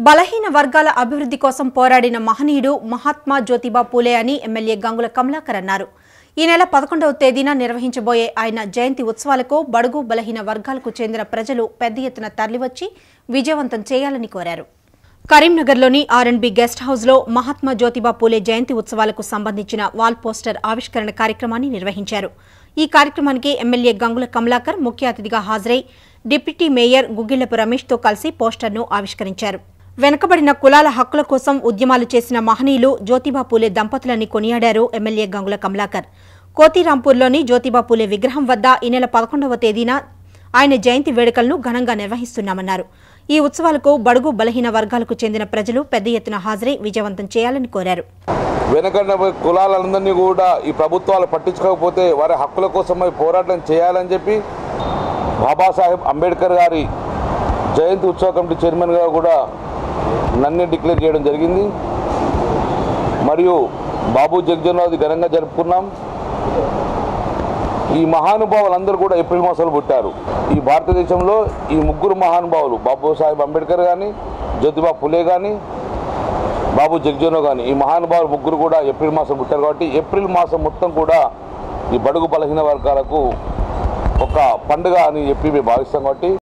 బలహీన వర్గాల అభివృద్ధి కోసం పోరాడిన మహనీయుడు మహాత్మా జ్యోతిబా పూలే అని ఎమ్మెల్యే గంగుల కమలాకర్ అన్నారు ఈ నెల పదకొండవ తేదీన నిర్వహించబోయే ఆయన జయంతి ఉత్సవాలకు బడుగు బలహీన వర్గాలకు చెందిన ప్రజలు పెద్ద ఎత్తున తరలివచ్చి విజయవంతం చేయాలని కోరారు కరీంనగర్లోని ఆర్ఎండ్బి గెస్ట్ హౌస్లో మహాత్మా జ్యోతిబా పూలే జయంతి ఉత్సవాలకు సంబంధించిన వాల్ పోస్టర్ ఆవిష్కరణ కార్యక్రమాన్ని నిర్వహించారు ఈ కార్యక్రమానికి ఎమ్మెల్యే గంగుల కమలాకర్ ముఖ్య అతిథిగా హాజరై డిప్యూటీ మేయర్ గుగ్గిళ్లపు రమేష్తో కలిసి పోస్టర్ను ఆవిష్కరించారు వెనుకబడిన కులాల హక్కుల కోసం ఉద్యమాలు చేసిన మహనీయులు జ్యోతిబా పూలే దంపతులని కొనియాడారు ఎమ్మెల్యే గంగుల కమలాకర్ కోతిరాంపూర్లోని జ్యోతిబా పూలే విగ్రహం వద్ద ఈ నెల పదకొండవ తేదీన ఆయన జయంతి వేడుకలను ఘనంగా నిర్వహిస్తున్నామన్నారు ఈ ఉత్సవాలకు బడుగు బలహీన వర్గాలకు చెందిన ప్రజలు పెద్ద ఎత్తున హాజరై విజయవంతం చేయాలని కోరారు వెనకన్న కులాలందరినీ కూడా ఈ ప్రభుత్వాలు పట్టించుకోకపోతే వారి హక్కుల కోసమై పోరాటం చేయాలని చెప్పి బాబాసాహెబ్ అంబేద్కర్ గారి జయంతి ఉత్సవ కమిటీ చైర్మన్గా కూడా నన్నే డిక్లేర్ చేయడం జరిగింది మరియు బాబు జగ్జన్వాది ఘనంగా జరుపుకున్నాం ఈ మహానుభావులందరూ కూడా ఏప్రిల్ మాసంలో పుట్టారు ఈ భారతదేశంలో ఈ ముగ్గురు మహానుభావులు బాబాసాహెబ్ అంబేద్కర్ కానీ జ్యోతిబా పులే కానీ బాబు జగ్జోనో కానీ ఈ మహానుభావులు ముగ్గురు కూడా ఏప్రిల్ మాసం పుట్టారు కాబట్టి ఏప్రిల్ మాసం మొత్తం కూడా ఈ బడుగు బలహీన వర్గాలకు ఒక పండుగ అని చెప్పి మేము భావిస్తాం కాబట్టి